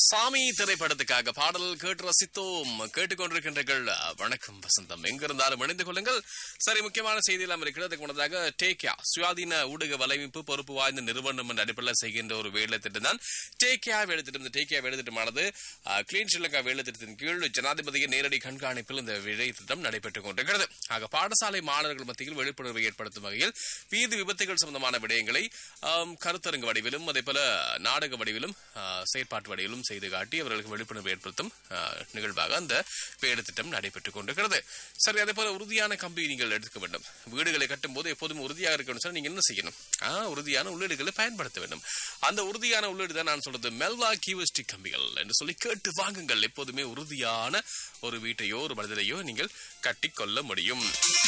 சாமி திரைப்படத்துக்காக பாடல் கேட்டு ரசித்தோம் கேட்டுக்கொண்டிருக்கின்றீர்கள் வணக்கம் வசந்தம் எங்கிருந்தாலும் இணைந்து கொள்ளுங்கள் சரி முக்கியமான செய்தி எல்லாம் இருக்கிறது அதுக்கு முன்னதாக டேக்கியா சுயாதீன ஊடக வலையமைப்பு பொறுப்பு வாய்ந்த நிறுவனம் என்ற அடிப்படையில் செய்கின்ற ஒரு வேலை திட்டம் தான் டேக்கியா வேலை திட்டம் இந்த டேக்கியா வேலை திட்டமானது கிளீன் ஸ்ரீலங்கா வேலை திட்டத்தின் கீழ் ஜனாதிபதியின் நேரடி கண்காணிப்பில் இந்த வேலை திட்டம் நடைபெற்றுக் கொண்டிருக்கிறது ஆக பாடசாலை மாணவர்கள் மத்தியில் விழிப்புணர்வை ஏற்படுத்தும் வகையில் வீதி விபத்துகள் சம்பந்தமான விடயங்களை ஆம், கருத்தரங்கு வடிவிலும் அதே போல நாடக வடிவிலும் ஆ, செயற்பாட்டு வடிவிலும் செய்து காட்டி அவர்களுக்கு விழிப்புணர்வு ஏற்படுத்தும் ஆ, நிகழ்வாக அந்த வேலை திட்டம் நடைபெற்றுக் கொண்டிருக்கிறது சரி அதே போல உறுதியான கம்பி நீங்கள் எடுக்க வேண்டும் வீடுகளை கட்டும் போது எப்போதும் உறுதியாக இருக்கணும் சார் நீங்க என்ன செய்யணும் ஆ, உறுதியான உள்ளீடுகளை பயன்படுத்த வேண்டும் அந்த உறுதியான உள்ளீடு தான் நான் சொல்றது மெல்வா கியூஎஸ்டி கம்பிகள் என்று சொல்லி கேட்டு வாங்குங்கள் எப்போதுமே உறுதியான ஒரு வீட்டையோ ஒரு மனிதரையோ நீங்கள் கட்டிக்கொள்ள முடியும்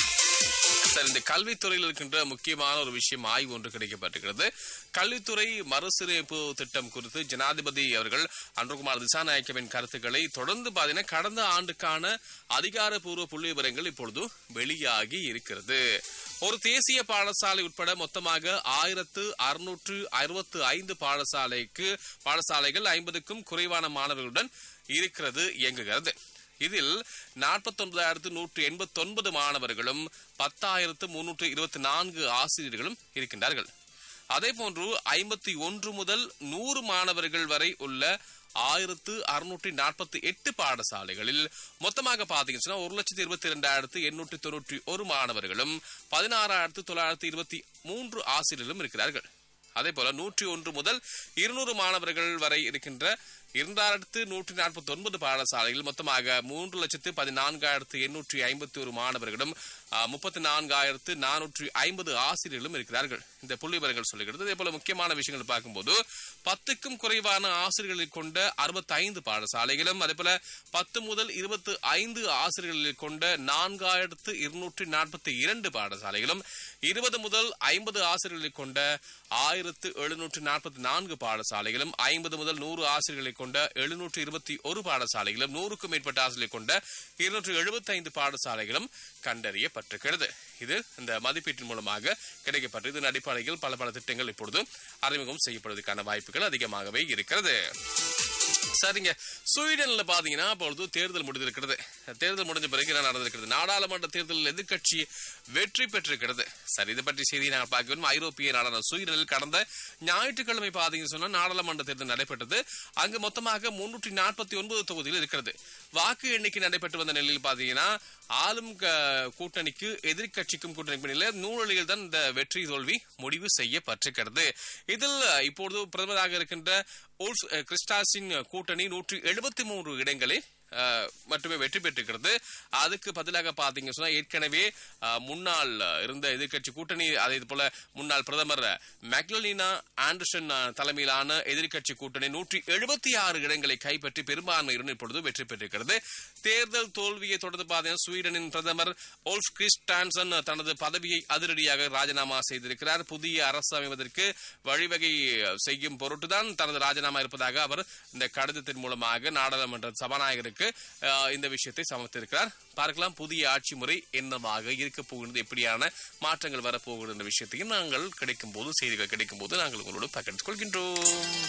சார் இந்த கல்வித்துறையில் இருக்கின்ற முக்கியமான ஒரு விஷயம் ஆய்வு ஒன்று கிடைக்கப்பட்டிருக்கிறது கல்வித்துறை மறுசீரமைப்பு திட்டம் குறித்து ஜனாதிபதி அவர்கள் அன்றுகுமார் திசாநாயக்கவின் கருத்துக்களை தொடர்ந்து பார்த்தீங்கன்னா கடந்த ஆண்டுக்கான அதிகாரப்பூர்வ புள்ளி விவரங்கள் இப்பொழுது வெளியாகி இருக்கிறது ஒரு தேசிய பாடசாலை உட்பட மொத்தமாக ஆயிரத்து அறுநூற்று அறுபத்து ஐந்து பாடசாலைக்கு பாடசாலைகள் ஐம்பதுக்கும் குறைவான மாணவர்களுடன் இருக்கிறது இயங்குகிறது இதில் நாற்பத்தொன்பதாயிரத்து நூற்று எண்பத்தி ஒன்பது மாணவர்களும் பத்தாயிரத்து முன்னூற்று இருபத்தி நான்கு ஆசிரியர்களும் இருக்கின்றார்கள் அதே போன்று ஐம்பத்தி ஒன்று முதல் நூறு மாணவர்கள் வரை உள்ள ஆயிரத்து அறுநூற்றி நாற்பத்தி எட்டு பாடசாலைகளில் மொத்தமாக பாத்தீங்கன்னா ஒரு லட்சத்தி இருபத்தி இரண்டாயிரத்து எண்ணூற்றி தொண்ணூற்றி ஒரு மாணவர்களும் பதினாறாயிரத்து தொள்ளாயிரத்து இருபத்தி மூன்று ஆசிரியர்களும் இருக்கிறார்கள் அதே போல நூற்றி ஒன்று முதல் இருநூறு மாணவர்கள் வரை இருக்கின்ற இரண்டாயிரத்து நூற்றி நாற்பத்தி ஒன்பது பாடசாலைகள் மொத்தமாக மூன்று லட்சத்து பதினான்காயிரத்து எண்ணூற்றி ஐம்பத்தி ஒரு மாணவர்களும் முப்பத்தி நான்காயிரத்து நானூற்றி ஐம்பது ஆசிரியர்களும் இருக்கிறார்கள் இந்த புள்ளிவரங்கள் சொல்லுகிறது அதே போல முக்கியமான விஷயங்கள் பார்க்கும்போது பத்துக்கும் குறைவான ஆசிரியர்களை கொண்ட அறுபத்தி ஐந்து பாடசாலைகளும் அதே போல பத்து முதல் இருபத்தி ஐந்து ஆசிரியர்களை கொண்ட நான்காயிரத்து இருநூற்றி நாற்பத்தி இரண்டு பாடசாலைகளும் இருபது முதல் ஐம்பது ஆசிரியர்களை கொண்ட ஆயிரத்து எழுநூற்று நாற்பத்தி நான்கு பாடசாலைகளும் ஐம்பது முதல் நூறு ஆசிரியர்களை கொண்ட எழுநூற்று இருபத்தி ஒரு பாடசாலைகளும் நூறுக்கும் மேற்பட்ட ஆசிரியர்களை கொண்ட இருநூற்று எழுபத்தி ஐந்து பாடசாலைகளும் கண்டறியப்பட்டிருக்கிறது இது இந்த மதிப்பீட்டின் மூலமாக கிடைக்கப்பட்டது இதன் அடிப்படையில் பல பல திட்டங்கள் இப்பொழுது அறிமுகம் செய்யப்படுவதற்கான வாய்ப்புகள் அதிகமாகவே இருக்கிறது சரிங்க ஸ்வீடன்ல பாத்தீங்கன்னா அப்பொழுது தேர்தல் முடிந்திருக்கிறது தேர்தல் முடிஞ்ச பிறகு என்ன நடந்திருக்கிறது நாடாளுமன்ற தேர்தலில் எதிர்க்கட்சி வெற்றி பெற்றிருக்கிறது சரி இதை பற்றி செய்தி நாங்கள் பார்க்க வேண்டும் ஐரோப்பிய நாடான ஸ்வீடனில் கடந்த ஞாயிற்றுக்கிழமை பாத்தீங்கன்னு சொன்னா நாடாளுமன்ற தேர்தல் நடைபெற்றது அங்கு மொத்தமாக முன்னூற்றி நாற்பத்தி ஒன்பது தொகுதியில் இருக்கிறது வாக்கு எண்ணிக்கை நடைபெற்று வந்த நிலையில் பாத்தீங்கன்னா ஆளும் க- கூட்டணிக்கு எதிர்க்கட்சிக்கும் கூட்டணிக்கும் நிலையில் நூலில் தான் இந்த வெற்றி தோல்வி முடிவு செய்யப்பட்டிருக்கிறது இதில் இப்பொழுது பிரதமராக இருக்கின்ற ஓல்ஸ் கிறிஸ்டாஸின் கூட்டணி நூற்றி எழுபத்தி மூன்று இடங்களில் அஹ், மட்டுமே வெற்றி பெற்றிருக்கிறது அதுக்கு பதிலாக பாத்தீங்க சொன்னா ஏற்கனவே அஹ், முன்னாள் இருந்த எதிர்க்கட்சி கூட்டணி அதே போல முன்னாள் பிரதமர் மெக்லலினா ஆண்டர்சன் அஹ், தலைமையிலான எதிர்க்கட்சி கூட்டணி நூற்றி எழுபத்தி ஆறு இடங்களை கைப்பற்றி பெரும்பான்மையுடன் இப்பொழுது வெற்றி பெற்றிருக்கிறது தேர்தல் தோல்வியை தொடர்ந்து பார்த்தீங்கன்னா ஸ்வீடனின் பிரதமர் ஓல்ஃப் கிறிஸ்டான்சன் தனது பதவியை அதிரடியாக ராஜினாமா செய்திருக்கிறார் புதிய அரசு அமைவதற்கு வழிவகை செய்யும் பொருட்டுதான் தனது ராஜினாமா இருப்பதாக அவர் இந்த கடிதத்தின் மூலமாக நாடாளுமன்ற சபாநாயகருக்கு அஹ், இந்த விஷயத்தை சமர்த்திருக்கிறார் பார்க்கலாம் புதிய ஆட்சி முறை என்னவாக இருக்க போகிறது எப்படியான மாற்றங்கள் வரப்போகிறது என்ற விஷயத்தையும் நாங்கள் கிடைக்கும் போது செய்திகள் கிடைக்கும் போது நாங்கள் உங்களோடு பகிர்ந்து கொள்கின்றோம்